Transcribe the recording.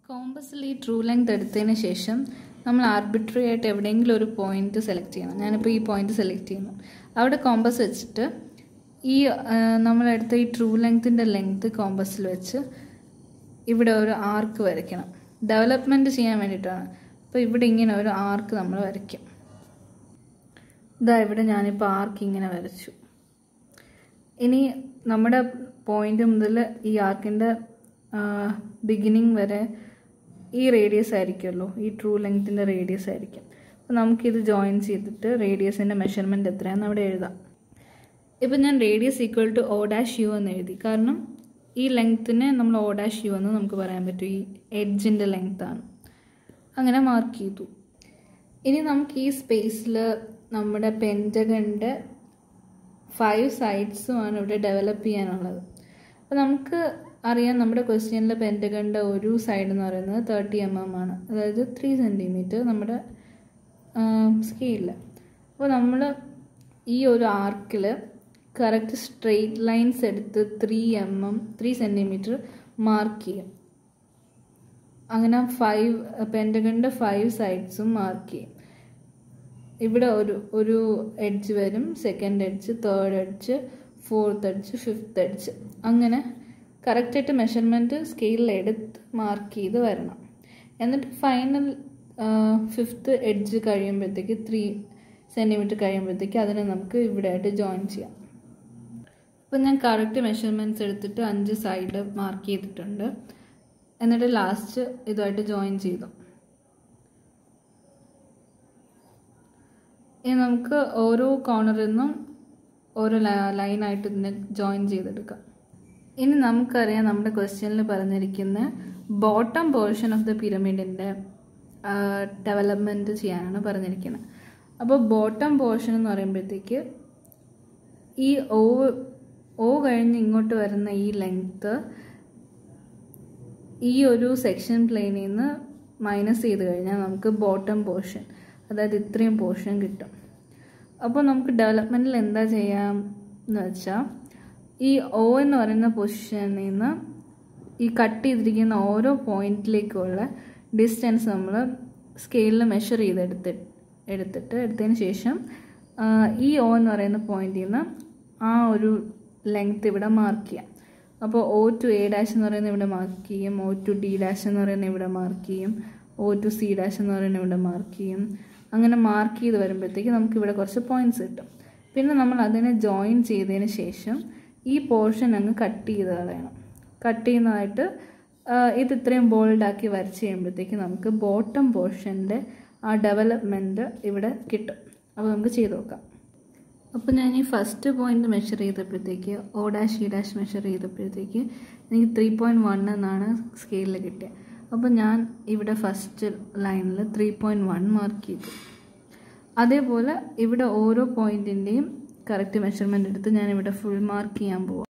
കോമ്പസിൽ ഈ true length എടുത്തതിന് ശേഷം നമ്മൾ ആർബിട്രറി ആയിട്ട് എവിടെയെങ്കിലും ഒരു പോയിന്റ് സെലക്ട് ചെയ്യണം ഞാനിപ്പോൾ ഈ പോയിന്റ് സെലക്ട് ചെയ്യുന്നു അവിടെ കോമ്പസ് വെച്ചിട്ട് ഈ നമ്മളെടുത്ത ഈ ട്രൂ ലെങ്ത്തിൻ്റെ ലെങ്ത് കോമ്പസിൽ വെച്ച് ഇവിടെ ഒരു ആർക്ക് വരയ്ക്കണം ഡെവലപ്മെൻറ്റ് ചെയ്യാൻ വേണ്ടിയിട്ടാണ് അപ്പോൾ ഇവിടെ ഇങ്ങനെ ഒരു ആർക്ക് നമ്മൾ വരയ്ക്കും ഇതാ ഇവിടെ ഞാനിപ്പോൾ ആർക്ക് ഇങ്ങനെ വരച്ചു ഇനി നമ്മുടെ പോയിന്റ് മുതൽ ഈ ആർക്കിൻ്റെ ബിഗിനിങ് വരെ ഈ റേഡിയസ് ആയിരിക്കുമല്ലോ ഈ ട്രൂ ലെങ്ത്തിൻ്റെ റേഡിയസ് ആയിരിക്കും അപ്പോൾ നമുക്കിത് ജോയിൻ ചെയ്തിട്ട് റേഡിയസിൻ്റെ മെഷർമെൻറ്റ് എത്രയാണെന്ന് അവിടെ എഴുതാം ഇപ്പം ഞാൻ radius equal to O dash U എന്ന് എഴുതി കാരണം ഈ ലെങ്ത്തിനെ നമ്മൾ ഓ ഡാഷ് യു എന്ന് നമുക്ക് പറയാൻ പറ്റും ഈ എഡ്ജിൻ്റെ ലെങ്ത്താണ് അങ്ങനെ മാർക്ക് ചെയ്തു ഇനി നമുക്ക് ഈ സ്പേസിൽ നമ്മുടെ പെൻറ്റഗണിൻ്റെ ഫൈവ് സൈഡ്സുമാണ് ഇവിടെ ഡെവലപ്പ് ചെയ്യാനുള്ളത് അപ്പോൾ നമുക്ക് അറിയാം നമ്മുടെ ക്വസ്റ്റ്യനിൽ പെൻറ്റഗണിൻ്റെ ഒരു സൈഡ് എന്ന് പറയുന്നത് തേർട്ടി എം എം ആണ് അതായത് ത്രീ സെൻറ്റിമീറ്റർ നമ്മുടെ സ്കെയിലിൽ അപ്പോൾ നമ്മൾ ഈ ഒരു ആർക്കിൽ കറക്റ്റ് സ്ട്രെയിറ്റ് ലൈൻസ് എടുത്ത് three M M three centimetre mark ചെയ്യും അങ്ങനെ ഫൈവ് പെൻറ്റഗണിൻ്റെ ഫൈവ് സൈഡ്സും മാർക്ക് ചെയ്യും ഇവിടെ ഒരു ഒരു എഡ്ജ് വരും second edge third edge fourth edge fifth edge അങ്ങനെ കറക്റ്റായിട്ട് മെഷർമെൻറ്റ് സ്കെയിലിൽ എടുത്ത് മാർക്ക് ചെയ്ത് വരണം എന്നിട്ട് ഫൈനൽ ഫിഫ്ത്ത് എഡ്ജ് കഴിയുമ്പോഴത്തേക്ക് ത്രീ സെൻറ്റിമീറ്റർ കഴിയുമ്പോഴത്തേക്ക് അതിനെ നമുക്ക് ഇവിടെ ആയിട്ട് ജോയിൻ ചെയ്യാം അപ്പോൾ ഞാൻ കറക്റ്റ് മെഷർമെൻറ്റ്സ് എടുത്തിട്ട് അഞ്ച് സൈഡ് മാർക്ക് ചെയ്തിട്ടുണ്ട് എന്നിട്ട് ലാസ്റ്റ് ഇതുമായിട്ട് ജോയിൻ ചെയ്തു ഇനി നമുക്ക് ഓരോ കോർണറിൽ നിന്നും ഓരോ ലൈനായിട്ട് ഇതിനെ ജോയിൻ ചെയ്തെടുക്കാം ഇനി നമുക്കറിയാം നമ്മുടെ ക്വസ്റ്റ്യനിൽ പറഞ്ഞിരിക്കുന്ന ബോട്ടം പോർഷൻ ഓഫ് ദ പിരമിഡിൻ്റെ ഡെവലപ്മെൻറ്റ് ചെയ്യാനാണ് പറഞ്ഞിരിക്കുന്നത് അപ്പോൾ ബോട്ടം പോർഷൻ എന്ന് പറയുമ്പോഴത്തേക്ക് ഈ ഓ ഓ കഴിഞ്ഞ് ഇങ്ങോട്ട് വരുന്ന ഈ ലെങ്ത്ത് ഈ ഒരു സെക്ഷൻ പ്ലെയിനിൽ നിന്ന് മൈനസ് ചെയ്ത് കഴിഞ്ഞാൽ നമുക്ക് ബോട്ടം പോർഷൻ അതായത് ഇത്രയും പോർഷൻ കിട്ടും അപ്പോൾ നമുക്ക് ഡെവലപ്മെൻറ്റിൽ എന്താ ചെയ്യാം എന്ന് വെച്ചാൽ ഈ ഒ എന്ന് പറയുന്ന പൊസിഷനിൽ നിന്ന് ഈ കട്ട് ചെയ്തിരിക്കുന്ന ഓരോ പോയിന്റിലേക്കുള്ള ഡിസ്റ്റൻസ് നമ്മൾ സ്കെയിലിൽ മെഷർ ചെയ്തെടുത്ത് എടുത്തിട്ട് എടുത്തതിന് ശേഷം ഈ ഒ എന്ന് പറയുന്ന പോയിന്റിൽ നിന്ന് ആ ഒരു ലെങ്ത് ഇവിടെ മാർക്ക് ചെയ്യാം അപ്പോൾ ഒ ടു എ ഡാഷ് എന്ന് പറയുന്നത് ഇവിടെ മാർക്ക് ചെയ്യും ഒ ടു ഡി ഡാഷ് എന്ന് പറയുന്നത് ഇവിടെ മാർക്ക് ചെയ്യും ഒ ടു സി ഡാഷ് എന്ന് പറയുന്നത് ഇവിടെ മാർക്ക് ചെയ്യും അങ്ങനെ മാർക്ക് ചെയ്ത് വരുമ്പോഴത്തേക്ക് നമുക്ക് ഇവിടെ കുറച്ച് പോയിന്റ്സ് കിട്ടും പിന്നെ നമ്മൾ അതിനെ ജോയിൻ ചെയ്തതിന് ശേഷം ഈ പോർഷൻ അങ്ങ് കട്ട് ചെയ്ത് കളയണം കട്ട് ചെയ്യുന്നതായിട്ട് ഇത് ഇത്രയും ബോൾഡാക്കി വരച്ച് കഴിയുമ്പോഴത്തേക്ക് നമുക്ക് ബോട്ടം പോർഷൻ്റെ ആ ഡെവലപ്മെൻറ്റ് ഇവിടെ കിട്ടും അപ്പോൾ നമുക്ക് ചെയ്ത് നോക്കാം അപ്പോൾ ഞാൻ ഈ ഫസ്റ്റ് പോയിന്റ് മെഷർ ചെയ്തപ്പോഴത്തേക്ക് O dash E dash measure ചെയ്തപ്പോഴത്തേക്ക് എനിക്ക് ത്രീ പോയിൻറ്റ് വൺ എന്നാണ് സ്കെയിലിൽ കിട്ടിയത് അപ്പോൾ ഞാൻ ഇവിടെ ഫസ്റ്റ് ലൈനിൽ ത്രീ പോയിൻറ്റ് വൺ മാർക്ക് ചെയ്തു അതേപോലെ ഇവിടെ ഓരോ പോയിൻറ്റിൻ്റെയും കറക്റ്റ് മെഷർമെൻ്റ് എടുത്ത് ഞാൻ ഇവിടെ ഫുൾ മാർക്ക് ചെയ്യാൻ പോവാം